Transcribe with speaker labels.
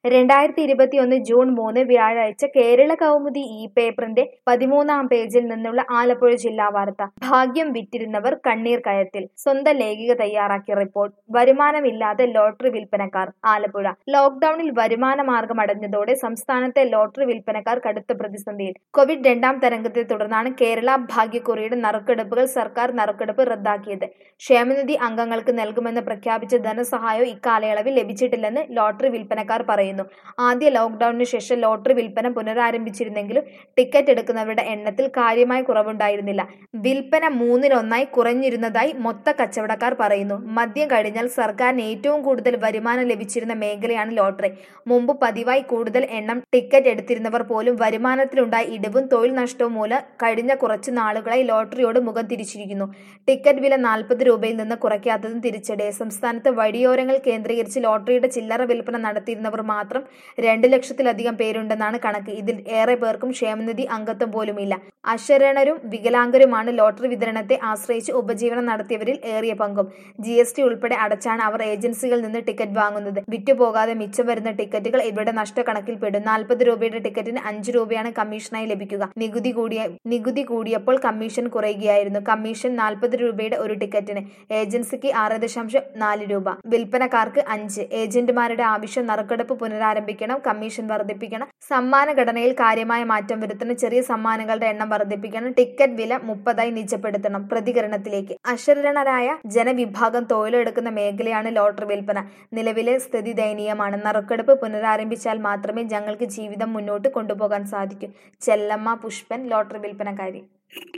Speaker 1: രണ്ടായിരത്തി ഇരുപത്തിയൊന്ന് ജൂൺ മൂന്ന് വ്യാഴാഴ്ച കേരള കൗമുദി ഈ പേപ്പറിന്റെ പതിമൂന്നാം പേജിൽ നിന്നുള്ള ആലപ്പുഴ ജില്ലാ വാർത്ത ഭാഗ്യം വിറ്റിരുന്നവർ കണ്ണീർ കയത്തിൽ സ്വന്തം ലേഖിക തയ്യാറാക്കിയ റിപ്പോർട്ട് വരുമാനമില്ലാതെ ലോട്ടറി വിൽപ്പനക്കാർ ആലപ്പുഴ ലോക്ഡൌണിൽ വരുമാന മാർഗം അടഞ്ഞതോടെ സംസ്ഥാനത്തെ ലോട്ടറി വിൽപ്പനക്കാർ കടുത്ത പ്രതിസന്ധിയിൽ കോവിഡ് രണ്ടാം തരംഗത്തെ തുടർന്നാണ് കേരള ഭാഗ്യക്കുറിയുടെ നറുക്കെടുപ്പുകൾ സർക്കാർ നറുക്കെടുപ്പ് റദ്ദാക്കിയത് ക്ഷേമനിധി അംഗങ്ങൾക്ക് നൽകുമെന്ന് പ്രഖ്യാപിച്ച ധനസഹായവും ഇക്കാലയളവിൽ ലഭിച്ചിട്ടില്ലെന്ന് ലോട്ടറി വിൽപ്പനക്കാർ പറയുന്നു ആദ്യ ലോക്ഡൌണിന് ശേഷം ലോട്ടറി വിൽപ്പന പുനരാരംഭിച്ചിരുന്നെങ്കിലും ടിക്കറ്റ് എടുക്കുന്നവരുടെ എണ്ണത്തിൽ കാര്യമായ കുറവുണ്ടായിരുന്നില്ല വിൽപ്പന മൂന്നിലൊന്നായി കുറഞ്ഞിരുന്നതായി മൊത്ത കച്ചവടക്കാർ പറയുന്നു മദ്യം കഴിഞ്ഞാൽ സർക്കാരിന് ഏറ്റവും കൂടുതൽ വരുമാനം ലഭിച്ചിരുന്ന മേഖലയാണ് ലോട്ടറി മുമ്പ് പതിവായി കൂടുതൽ എണ്ണം ടിക്കറ്റ് എടുത്തിരുന്നവർ പോലും വരുമാനത്തിലുണ്ടായ ഇടിവും തൊഴിൽ നഷ്ടവും മൂലം കഴിഞ്ഞ കുറച്ചു നാളുകളായി ലോട്ടറിയോട് മുഖം തിരിച്ചിരിക്കുന്നു ടിക്കറ്റ് വില നാൽപ്പത് രൂപയിൽ നിന്ന് കുറയ്ക്കാത്തതും തിരിച്ചടി സംസ്ഥാനത്ത് വഴിയോരങ്ങൾ കേന്ദ്രീകരിച്ച് ലോട്ടറിയുടെ ചില്ലറ വിൽപ്പന നടത്തിയിരുന്നവർ മാത്രം രണ്ട് ലക്ഷത്തിലധികം പേരുണ്ടെന്നാണ് കണക്ക് ഇതിൽ ഏറെ പേർക്കും ക്ഷേമനിധി അംഗത്വം പോലുമില്ല അശരണരും വികലാംഗരുമാണ് ലോട്ടറി വിതരണത്തെ ആശ്രയിച്ച് ഉപജീവനം നടത്തിയവരിൽ ഏറിയ പങ്കും ജി എസ് ടി ഉൾപ്പെടെ അടച്ചാണ് അവർ ഏജൻസികളിൽ നിന്ന് ടിക്കറ്റ് വാങ്ങുന്നത് വിറ്റുപോകാതെ മിച്ചം വരുന്ന ടിക്കറ്റുകൾ ഇവരുടെ നഷ്ടക്കണക്കിൽ പെടും നാൽപ്പത് രൂപയുടെ ടിക്കറ്റിന് അഞ്ച് രൂപയാണ് കമ്മീഷനായി ലഭിക്കുക നികുതി കൂടിയ നികുതി കൂടിയപ്പോൾ കമ്മീഷൻ കുറയുകയായിരുന്നു കമ്മീഷൻ നാൽപ്പത് രൂപയുടെ ഒരു ടിക്കറ്റിന് ഏജൻസിക്ക് ആറ് ദശാംശം നാല് രൂപ വിൽപ്പനക്കാർക്ക് അഞ്ച് ഏജന്റുമാരുടെ ആവശ്യം നറുക്കെടുപ്പ് പുനരാരംഭിക്കണം കമ്മീഷൻ വർദ്ധിപ്പിക്കണം സമ്മാന ഘടനയിൽ കാര്യമായ മാറ്റം വരുത്തണം ചെറിയ സമ്മാനങ്ങളുടെ എണ്ണം വർദ്ധിപ്പിക്കണം ടിക്കറ്റ് വില മുപ്പതായി നിജപ്പെടുത്തണം പ്രതികരണത്തിലേക്ക് അശരണരായ ജനവിഭാഗം തൊഴിലെടുക്കുന്ന മേഖലയാണ് ലോട്ടറി വിൽപ്പന നിലവിലെ സ്ഥിതി ദയനീയമാണ് നറുക്കെടുപ്പ് പുനരാരംഭിച്ചാൽ മാത്രമേ ഞങ്ങൾക്ക് ജീവിതം മുന്നോട്ട് കൊണ്ടുപോകാൻ സാധിക്കൂ ചെല്ലമ്മ പുഷ്പൻ ലോട്ടറി വിൽപ്പനക്കാരി